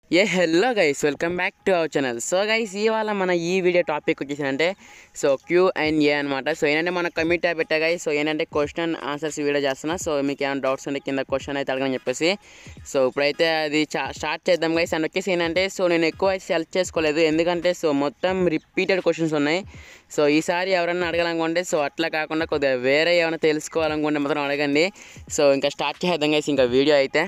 A hello guys welcome back to our channel so guys ఇవాళ మన ఈ video topic వచ్చేసి అంటే సో క్యూ అండ్ ఏ అనమాట సో ఏంటంటే మన కమిట్ ట్యాబ్ పెట్టా గైస్ సో ఏంటంటే క్వశ్చన్ ఆన్సర్స్ వీడియో చేస్తున్నా సో మీకు ఏమైనా డౌట్స్ ఉంటే కింద క్వశ్చన్ అయితే అడగని చెప్పేసి సో ఇప్పుడైతే అది చా- స్టార్ట్ చేద్దాం గైస్ అండ్ వచ్చేసి ఏంటంటే సో నేను ఎక్కువ సెలెక్ట్ చేసుకోలేదు ఎందుకంటే సో మొత్తం రిపీటెడ్ క్వశ్చన్స్ ఉన్నాయి సో ఈసారి ఎవరన్నా అడగాలనుకుంటే సో అట్లా కాకుండా కొద్దిగా వేరే ఏమైనా తెలుసుకోవాలనుకుంటే మాత్రం అడగండి సో ఇంకా స్టార్ట్ చేద్దాం గైస్ ఇంకా వీడియో అయితే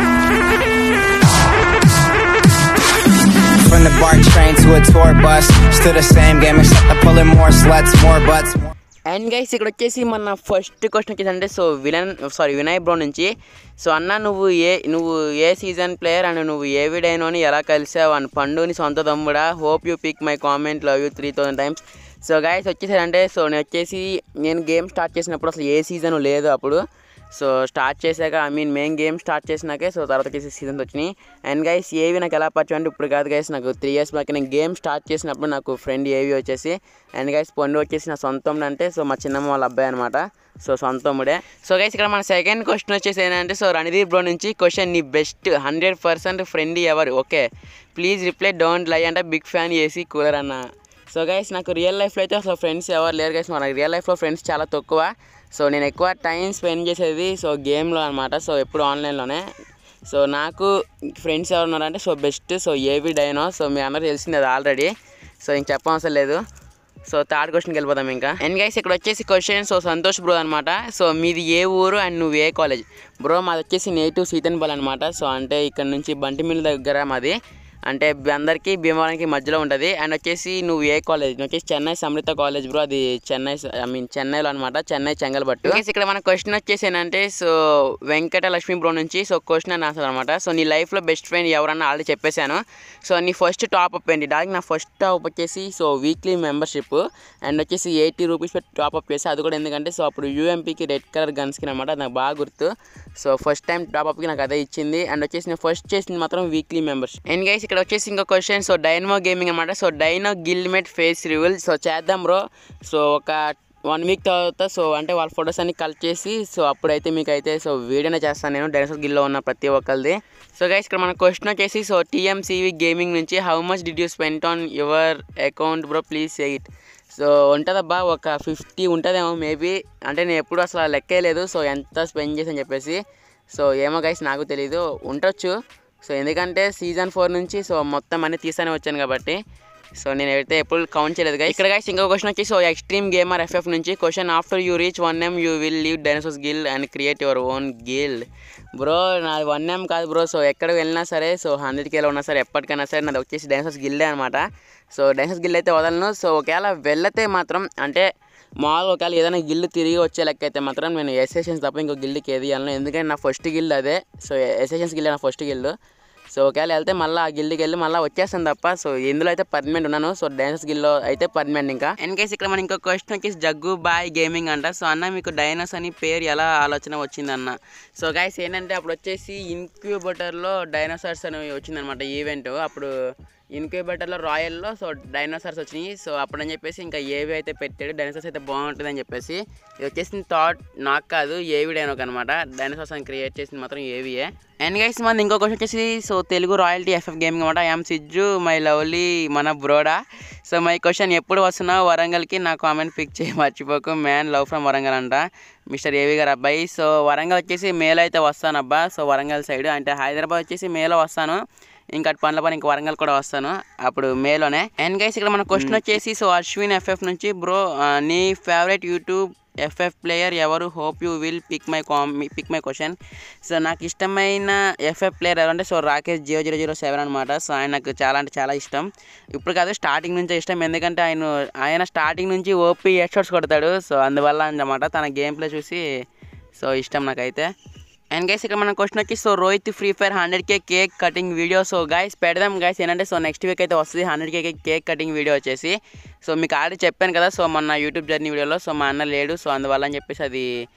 From the BART train to a tour bus, still the same game except I'm pulling more sluts, more butts. More and guys ఇక్కడ వచ్చేసి మన ఫస్ట్ క్వశ్చన్ వచ్చేసి అంటే so villain sorry Vinay bro నుంచి so అన్న నువ్వు ఏ నువ్వు ఏ సీజన్ ప్లేయర్ అండ్ నువ్వు ఏ విడైనోని ఎలా కలిసావు అని పండుని సొంత తమ్ముడా hope you pick my comment love you three thousand times so guys వచ్చేసి అంటే సో నేను వచ్చేసి నేను గేమ్ స్టార్ట్ చేసినప్పుడు అసలు ఏ సీజన్ లేదు అప్పుడు సో స్టార్ట్ చేశాక I mean main game start చేసినాకే సో తర్వాత వచ్చేసి సీజన్స్ వచ్చినాయి అండ్ గైస్ ఏవి నాకు ఎలా పరిచయం అంటే ఇప్పుడు కాదు గైస్ నాకు త్రీ ఇయర్స్ బ్యాక్ నేను గేమ్ స్టార్ట్ చేసినప్పుడు నాకు ఫ్రెండ్ ఏవి వచ్చేసి అండ్ గైస్ పండు వచ్చేసి నా సొంతం అంటే సో మా చిన్నమ్మ వాళ్ళ అబ్బాయి అనమాట సో సొంతముడే సో గైస్ ఇక్కడ మన సెకండ్ క్వశ్చన్ వచ్చేసి ఏంటంటే సో రణదీప్ బ్రో నుంచి క్వశ్చన్ నీ బెస్ట్ హండ్రెడ్ పర్సెంట్ ఫ్రెండ్ ఎవరు okay please reply don't lie అంటే బిగ్ ఫ్యాన్ ఏసీ కూలర్ అన్న సో గైస్ నాకు రియల్ లైఫ్లో అయితే అసలు ఫ్రెండ్స్ ఎవరు లేరు గైస్ మనకు రియల్ లైఫ్లో ఫ్రెండ్స్ చాలా తక్కువ సో నేను ఎక్కువ టైం స్పెండ్ చేసేది సో గేమ్లో అనమాట సో ఎప్పుడు ఆన్లైన్లోనే సో నాకు ఫ్రెండ్స్ ఎవరు ఉన్నారంటే సో బెస్ట్ సో ఏవి డైనో సో మీ అందరూ తెలిసింది అది ఆల్రెడీ సో ఇంక చెప్పవసరం లేదు సో థర్డ్ క్వశ్చన్కి వెళ్ళిపోదాం ఇంకా అండ్ గైస్ ఇక్కడ వచ్చేసి క్వశ్చన్ సో సంతోష్ బ్రో అనమాట సో మీది ఏ ఊరు అండ్ నువ్వు ఏ కాలేజ్ బ్రో మాది వచ్చేసి నేటివ్ సీతన్పల్లి అనమాట సో అంటే ఇక్కడ నుంచి బంటిమిల్ దగ్గర మాది అంటే అందరికీ భీమవరానికి మధ్యలో ఉంటుంది అండ్ వచ్చేసి నువ్వు ఏ కాలేజ్ నువ్వు వచ్చేసి చెన్నై సమృత కాలేజ్ బ్రో అది చెన్నై ఐ మీన్ చెన్నైలో అనమాట చెన్నై చెంగల్బట్టు Okay, ఇక్కడ మన క్వశ్చన్ వచ్చేసి ఏంటంటే సో వెంకట లక్ష్మీ బ్రో నుంచి సో క్వశ్చన్ అని ఆన్సర్ అనమాట సో నీ లైఫ్లో బెస్ట్ ఫ్రెండ్ ఎవరన్నా ఆల్రెడీ చెప్పేశాను సో నీ ఫస్ట్ టాప్ అప్ ఏంటి డాగ్ నా ఫస్ట్ టాప్ వచ్చేసి సో వీక్లీ మెంబర్షిప్ అండ్ వచ్చేసి ఎయిటీ రూపీస్ పెట్టి టాప్ అప్ చేసి అది కూడా ఎందుకంటే సో అప్పుడు యూఎంపీకి రెడ్ కలర్ గన్స్కి అనమాట నాకు బాగా గుర్తు సో ఫస్ట్ టైం టాప్ అప్కి నాకు అదే ఇచ్చింది అండ్ వచ్చేసి నేను ఫస్ట్ చేసింది మాత్రం వీక్లీ మెంబర్షిప్ అండ్ గైస్ ఇక్కడ వచ్చేసి ఇంకో క్వశ్చన్ సో డైనమో గేమింగ్ అనమాట so Dino guildmate face reveal so చేద్దాం బ్రో సో ఒక వన్ వీక్ తర్వాత సో అంటే వాళ్ళ ఫొటోస్ అన్ని కలెక్ట్ చేసి సో అప్పుడైతే మీకు అయితే సో వీడియోనే చేస్తాను నేను డైనోసార్ గిల్లో ఉన్న ప్రతి ఒక్కరిది సో గైస్ ఇక్కడ మన క్వశ్చన్ వచ్చేసి సో టీఎంసీవీ గేమింగ్ నుంచి how much did you spend on your account bro please say it so ఉంటుందబ్బా ఒక ఫిఫ్టీ ఉంటుందేమో మేబీ అంటే నేను ఎప్పుడు అసలు లెక్కే లేదు సో ఎంత స్పెండ్ చేసి చెప్పేసి సో ఏమో గైస్ నాకు తెలీదు ఉండొచ్చు సో ఎందుకంటే సీజన్ ఫోర్ నుంచి సో మొత్తం అన్ని తీసానే వచ్చాను కాబట్టి సో నేను అయితే ఎప్పుడు కౌంట్ చేయలేదు guys. ఇక్కడ గైస్ ఇంకో క్వశ్చన్ వచ్చి సో ఎక్స్ట్రీమ్ గేమర్ ఎఫ్ఎఫ్ నుంచి question after you reach one M you will leave Dinosaurs guild and create your own guild bro నాది వన్ ఎమ్ కాదు బ్రో సో ఎక్కడికి వెళ్ళినా సరే సో హండ్రెడ్ కేలో ఉన్నా సరే ఎప్పటికైనా సరే నాది వచ్చేసి డైనోసార్స్ గిల్లే అనమాట సో డైనోసార్స్ గిల్ అయితే వదలను సో ఒకవేళ వెళ్తే మాత్రం అంటే మామూలుగా ఒకవేళ ఏదైనా గిల్లు తిరిగి వచ్చే లెక్క అయితే మాత్రం నేను ఎస్ఎషన్స్ తప్ప ఇంకో గిల్లుకి ఏది వెళ్ళను ఎందుకంటే నా ఫస్ట్ గిల్లు అదే సో ఎస్ఎషన్స్ గిల్లే నా ఫస్ట్ గిల్లు సో ఒకవేళ వెళ్తే మళ్ళీ ఆ గిల్డ్కి వెళ్ళి మళ్ళీ వచ్చేస్తాను తప్ప సో ఇందులో అయితే పర్మనెంట్ ఉన్నాను సో డాన్స్ గిల్లో అయితే పర్మనెంట్ ఇంకా ఇన్ కేసు ఇక్కడ మన ఇంకో క్వశ్చన్ వచ్చేసి జగ్గు బాయ్ గేమింగ్ అంట సో అన్న మీకు డైనోస్ అని పేరు ఎలా ఆలోచన వచ్చిందన్న సో గైస్ ఏంటంటే అప్పుడు వచ్చేసి ఇన్క్యూబేటర్లో డైనోసార్స్ అని వచ్చిందనమాట ఈవెంట్ అప్పుడు ఇన్క్యూబేటర్లో రాయల్లో సో డైనోసార్స్ వచ్చినాయి సో అప్పుడు అని చెప్పేసి ఇంకా ఏవి అయితే పెట్టాడు డైనోసార్స్ అయితే బాగుంటుంది అని చెప్పేసి ఇది వచ్చేసి థాట్ నాకు కాదు ఏవి డైనోక్ అనమాట డైనోసార్స్ అని క్రియేట్ చేసింది మాత్రం ఏవియే అండ్ గైస్ మన ఇంకో క్వశ్చన్ వచ్చేసి so Telugu royalty FF gaming అనమాట ఐఎమ్ సిజ్జు మై లవ్లీ మన బ్రోడా సో మై క్వశ్చన్ ఎప్పుడు వస్తున్నావు వరంగల్కి నా కామెంట్ పిక్ చేయి మర్చిపోకు మ్యాన్ లవ్ ఫ్రమ్ వరంగల్ అంట మిస్టర్ ఏవి గారు అబ్బాయి సో వరంగల్ వచ్చేసి మేలో అయితే వస్తాను అబ్బా సో వరంగల్ సైడ్ అంటే హైదరాబాద్ వచ్చేసి మేలో వస్తాను ఇంకా అటు పనుల పని ఇంకా వరంగల్ కూడా వస్తాను అప్పుడు మేలోనే అండ్ గైస్ ఇక్కడ మన క్వశ్చన్ వచ్చేసి సో అశ్విన్ ఎఫ్ఎఫ్ నుంచి బ్రో నీ ఫేవరెట్ యూట్యూబ్ ఎఫ్ఎఫ్ ప్లేయర్ ఎవరు hope you will pick my com pick my question so నాకు ఇష్టమైన ఎఫ్ఎఫ్ ప్లేయర్ ఎవరంటే so Rakesh zero zero zero seven అనమాట సో ఆయన నాకు చాలా అంటే చాలా ఇష్టం ఇప్పుడు కాదు స్టార్టింగ్ నుంచే ఇష్టం ఎందుకంటే ఆయన ఆయన స్టార్టింగ్ నుంచి ఓపీ హెడ్ షాట్స్ కొడతాడు సో అందువల్ల అనమాట తన గేమ్ ప్లే చూసి సో ఇష్టం నాకైతే అండ్ గైస్ ఇక్కడ మన క్వశ్చన్ వచ్చి so Rohit free fire hundred K cake cutting video so guys పెడదాం గైస్ ఏంటంటే సో నెక్స్ట్ వీక్ అయితే వస్తుంది hundred K cake cutting video వచ్చేసి సో మీకు ఆల్రెడీ చెప్పాను కదా సో మొన్న యూట్యూబ్ జర్నీ వీడియోలో సో మా అన్న లేడు సో అందువల్ల అని చెప్పేసి అది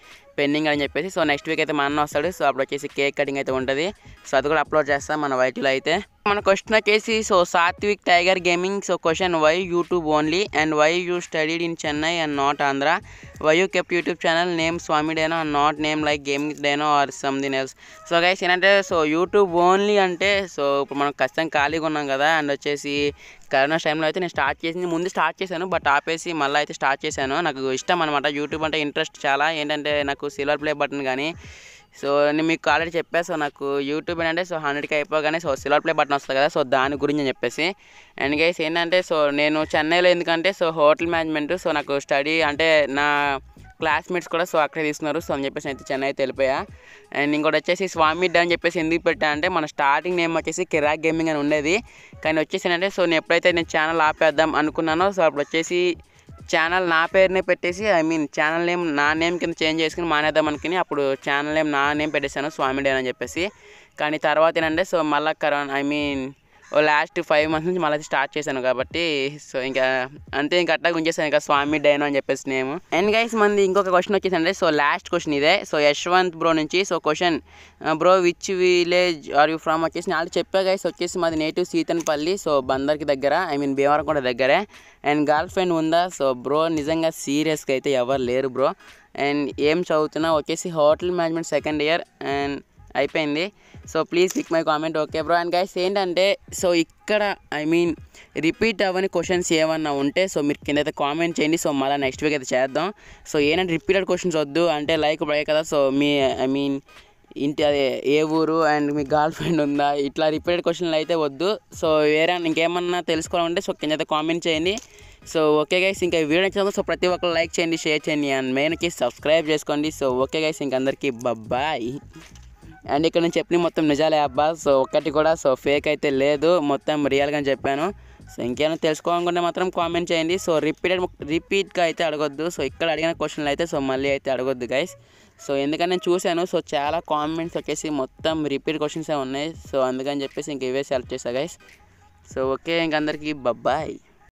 పెండింగ్ అని చెప్పేసి సో నెక్స్ట్ వీక్ అయితే మా అన్న వస్తాడు సో అప్పుడు వచ్చేసి కేక్ కటింగ్ అయితే ఉంటుంది సో అది కూడా అప్లోడ్ చేస్తాం మన వైటీలో అయితే మన క్వశ్చన్ వచ్చేసి so Satvik tiger gaming so question why YouTube only and why you studied in Chennai and not Andhra why you kept YouTube channel name Swamy Dino and not name like gaming Dino or something else so guys ఏంటంటే so YouTube only అంటే so ఇప్పుడు మనం ఖచ్చితంగా ఖాళీగా ఉన్నాం కదా and వచ్చేసి corona టైంలో అయితే నేను స్టార్ట్ చేసింది ముందు స్టార్ట్ చేశాను బట్ ఆపేసి మళ్ళీ అయితే స్టార్ట్ చేశాను నాకు ఇష్టం అనమాట యూట్యూబ్ అంటే ఇంట్రెస్ట్ చాలా ఏంటంటే నాకు సిల్వర్ ప్లే బటన్ కానీ సో నేను మీకు ఆల్రెడీ చెప్పా సో నాకు యూట్యూబ్ ఏంటంటే సో హండ్రెడ్కి అయిపోగానే సో సిల్వర్ ప్లే బటన్ వస్తుంది కదా సో దాని గురించి అని చెప్పేసి అండ్ గైస్ ఏంటంటే సో నేను చెన్నైలో ఎందుకంటే సో హోటల్ మేనేజ్మెంట్ సో నాకు స్టడీ అంటే నా క్లాస్మేట్స్ కూడా సో అక్కడే తీసుకున్నారు సో అని చెప్పేసి అయితే చెన్నై అయితే వెళ్ళిపోయా అండ్ ఇంకోటి వచ్చేసి స్వామి డా అని చెప్పేసి ఎందుకు పెట్టా అంటే మన స్టార్టింగ్ నేమ్ వచ్చేసి కిరాక్ గేమింగ్ అని ఉండేది కానీ వచ్చేసి ఏంటంటే సో నేను ఎప్పుడైతే నేను ఛానల్ ఆపేద్దాం అనుకున్నానో సో అప్పుడు వచ్చేసి ఛానల్ నా పేరునే పెట్టేసి ఐ మీన్ ఛానల్ నేమ్ నా నేమ్ కింద చేంజ్ చేసుకుని మానేద్దాం అనుకుని అప్పుడు ఛానల్ నేమ్ నా నేమ్ పెట్టేశాను స్వామి డే అని చెప్పేసి కానీ తర్వాత ఏంటంటే సో మళ్ళీ కరోనా ఐ మీన్ ఓ లాస్ట్ ఫైవ్ మంత్స్ నుంచి మళ్ళీ స్టార్ట్ చేశాను కాబట్టి సో ఇంకా అంతే ఇంకా అట్టా ఉంచేసాను ఇంకా స్వామి డైనో అని చెప్పేసి నేమ్ అండ్ గైస్ మంది ఇంకొక క్వశ్చన్ వచ్చేసండి సో లాస్ట్ క్వశ్చన్ ఇదే సో యశ్వంత్ బ్రో నుంచి so question bro which village are you from వచ్చేసి నేను ఆల్రెడీ చెప్పా గైస్ వచ్చేసి మాది నేటివ్ సీతన్పల్లి సో బందర్కి దగ్గర ఐ మీన్ భీమవరం కూడా దగ్గరే అండ్ గర్ల్ ఫ్రెండ్ ఉందా సో బ్రో నిజంగా సీరియస్గా అయితే ఎవరు లేరు బ్రో అండ్ ఏం చదువుతున్నా వచ్చేసి hotel management second year and అయిపోయింది so please pick my comment okay bro and guys ఏంటంటే సో ఇక్కడ ఐ మీన్ రిపీట్ అవ్వని క్వశ్చన్స్ ఏమన్నా ఉంటే సో మీరు కింద అయితే కామెంట్ చేయండి సో మళ్ళీ నెక్స్ట్ వీక్ అయితే చేద్దాం సో ఏంటంటే రిపీటెడ్ క్వశ్చన్స్ వద్దు అంటే లైక్ ఇప్పుడు అయ్యాయి కదా సో మీ ఐ మీన్ ఇంటి అదే ఏ ఊరు అండ్ మీ గర్ల్ ఫ్రెండ్ ఉందా ఇట్లా రిపీటెడ్ క్వశ్చన్లు అయితే వద్దు సో వేరే ఇంకేమన్నా తెలుసుకోవాలంటే సో కింద అయితే కామెంట్ చేయండి సో ఓకే గైస్ ఇంకా ఈ వీడియో నచ్చిందో సో ప్రతి ఒక్కరు లైక్ చేయండి షేర్ చేయండి అండ్ మెయిన్కి సబ్స్క్రైబ్ చేసుకోండి సో ఓకే గైస్ ఇంక అందరికీ బాయ్ అండ్ ఇక్కడ నేను చెప్పిన మొత్తం నిజాలే అబ్బా సో ఒక్కటి కూడా సో ఫేక్ అయితే లేదు మొత్తం రియల్గా చెప్పాను సో ఇంకేమైనా తెలుసుకోవాలనుకుంటే మాత్రం కామెంట్ చేయండి సో రిపీటెడ్ రిపీట్గా అయితే అడగొద్దు సో ఇక్కడ అడిగిన క్వశ్చన్లు అయితే సో మళ్ళీ అయితే అడగొద్దు గైస్ సో ఎందుకంటే నేను చూశాను సో చాలా కామెంట్స్ వచ్చేసి మొత్తం రిపీట్ క్వశ్చన్సే ఉన్నాయి సో అందుకని చెప్పేసి ఇంక ఇవే సెలెక్ట్ చేసా గైస్ సో ఓకే ఇంక అందరికీ బాయ్